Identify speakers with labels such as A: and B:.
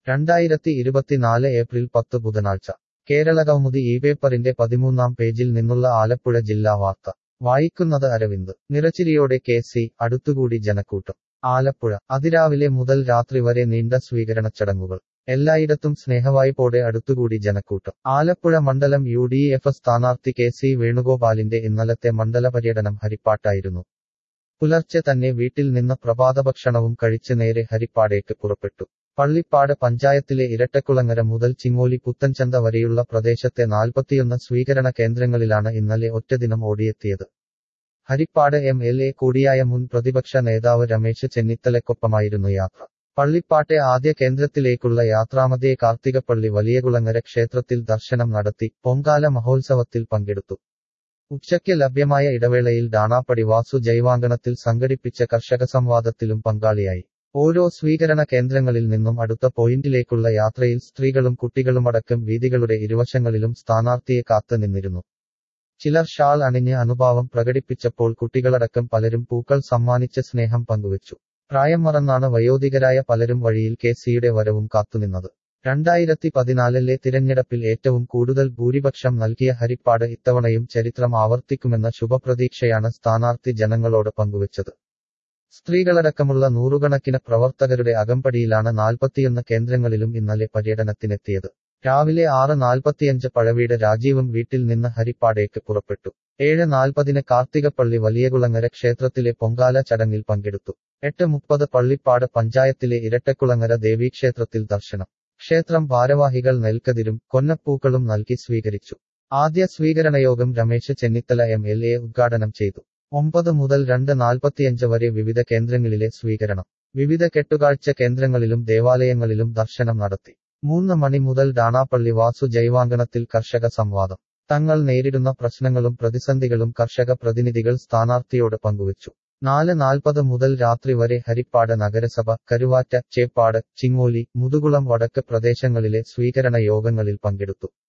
A: രണ്ടായിരത്തി ഇരുപത്തിനാല് ഏപ്രിൽ പത്ത് ബുധനാഴ്ച കേരളകൗമുദി ഈ പേപ്പറിന്റെ പതിമൂന്നാം പേജിൽ നിന്നുള്ള ആലപ്പുഴ ജില്ലാ വാർത്ത വായിക്കുന്നത് അരവിന്ദ് നിറച്ചിരിയോടെ കെ സി അടുത്തുകൂടി ജനക്കൂട്ടം ആലപ്പുഴ അതിരാവിലെ മുതൽ രാത്രി വരെ നീണ്ട സ്വീകരണ ചടങ്ങുകൾ എല്ലായിടത്തും സ്നേഹവായ്പോടെ അടുത്തുകൂടി ജനക്കൂട്ടം ആലപ്പുഴ മണ്ഡലം യു ഡി എഫ് സ്ഥാനാർത്ഥി കെ സി വേണുഗോപാലിന്റെ ഇന്നലത്തെ മണ്ഡല പര്യടനം ഹരിപ്പാട്ടായിരുന്നു പുലർച്ചെ തന്നെ വീട്ടിൽ നിന്ന് പ്രഭാതഭക്ഷണവും കഴിച്ച് നേരെ ഹരിപ്പാടേക്ക് പുറപ്പെട്ടു പള്ളിപ്പാട് പഞ്ചായത്തിലെ ഇരട്ടക്കുളങ്ങര മുതൽ ചിങ്ങോലി പുത്തൻചന്ത വരെയുള്ള പ്രദേശത്തെ നാൽപ്പത്തിയൊന്ന് സ്വീകരണ കേന്ദ്രങ്ങളിലാണ് ഇന്നലെ ഒറ്റദിനം ഓടിയെത്തിയത് ഹരിപ്പാട് എം എൽ എ കൂടിയായ മുൻ പ്രതിപക്ഷ നേതാവ് രമേശ് ചെന്നിത്തലയ്ക്കൊപ്പമായിരുന്നു യാത്ര പള്ളിപ്പാട്ടെ ആദ്യ കേന്ദ്രത്തിലേക്കുള്ള യാത്രാമധ്യേ കാർത്തികപ്പള്ളി വലിയകുളങ്ങര ക്ഷേത്രത്തിൽ ദർശനം നടത്തി പൊങ്കാല മഹോത്സവത്തിൽ പങ്കെടുത്തു ഉച്ചയ്ക്ക് ലഭ്യമായ ഇടവേളയിൽ ഡാണാപ്പടി വാസു ജൈവാങ്കണത്തിൽ സംഘടിപ്പിച്ച കർഷക സംവാദത്തിലും പങ്കാളിയായി ഓരോ സ്വീകരണ കേന്ദ്രങ്ങളിൽ നിന്നും അടുത്ത പോയിന്റിലേക്കുള്ള യാത്രയിൽ സ്ത്രീകളും കുട്ടികളുമടക്കം വീതികളുടെ ഇരുവശങ്ങളിലും സ്ഥാനാർത്ഥിയെ കാത്തു നിന്നിരുന്നു ചിലർ ഷാൾ അണിഞ്ഞ് അനുഭാവം പ്രകടിപ്പിച്ചപ്പോൾ കുട്ടികളടക്കം പലരും പൂക്കൾ സമ്മാനിച്ച് സ്നേഹം പങ്കുവച്ചു പ്രായം മറന്നാണ് വയോധികരായ പലരും വഴിയിൽ കെ സിയുടെ വരവും കാത്തുനിന്നത് രണ്ടായിരത്തി പതിനാലിലെ തിരഞ്ഞെടുപ്പിൽ ഏറ്റവും കൂടുതൽ ഭൂരിപക്ഷം നൽകിയ ഹരിപ്പാട് ഇത്തവണയും ചരിത്രം ആവർത്തിക്കുമെന്ന ശുഭപ്രതീക്ഷയാണ് സ്ഥാനാർത്ഥി ജനങ്ങളോട് പങ്കുവച്ചത് സ്ത്രീകളടക്കമുള്ള നൂറുകണക്കിന് പ്രവർത്തകരുടെ അകമ്പടിയിലാണ് നാൽപ്പത്തിയൊന്ന് കേന്ദ്രങ്ങളിലും ഇന്നലെ പര്യടനത്തിനെത്തിയത് രാവിലെ ആറ് നാൽപ്പത്തിയഞ്ച് പഴവീട് രാജീവും വീട്ടിൽ നിന്ന് ഹരിപ്പാടേക്ക് പുറപ്പെട്ടു ഏഴ് നാൽപ്പതിന് കാർത്തികപ്പള്ളി വലിയകുളങ്ങര ക്ഷേത്രത്തിലെ പൊങ്കാല ചടങ്ങിൽ പങ്കെടുത്തു എട്ട് മുപ്പത് പള്ളിപ്പാട് പഞ്ചായത്തിലെ ഇരട്ടക്കുളങ്ങര ദേവീക്ഷേത്രത്തിൽ ദർശനം ക്ഷേത്രം ഭാരവാഹികൾ നെൽക്കതിരും കൊന്നപ്പൂക്കളും നൽകി സ്വീകരിച്ചു ആദ്യ സ്വീകരണയോഗം Ramesh Chennithala M L A ഉദ്ഘാടനം ചെയ്തു ഒമ്പത് മുതൽ രണ്ട് നാൽപ്പത്തിയഞ്ച് വരെ വിവിധ കേന്ദ്രങ്ങളിലെ സ്വീകരണം വിവിധ കെട്ടുകാഴ്ച കേന്ദ്രങ്ങളിലും ദേവാലയങ്ങളിലും ദർശനം നടത്തി മൂന്ന് മണി മുതൽ ഡാണാപ്പള്ളി വാസു ജൈവാങ്കണത്തിൽ കർഷക സംവാദം തങ്ങൾ നേരിടുന്ന പ്രശ്നങ്ങളും പ്രതിസന്ധികളും കർഷക പ്രതിനിധികൾ സ്ഥാനാർത്ഥിയോട് പങ്കുവച്ചു നാല് നാൽപ്പത് മുതൽ രാത്രി വരെ ഹരിപ്പാട് നഗരസഭ കരുവാറ്റ ചേപ്പാട് ചിങ്ങോലി മുതുകുളം വടക്ക് പ്രദേശങ്ങളിലെ സ്വീകരണ യോഗങ്ങളിൽ പങ്കെടുത്തു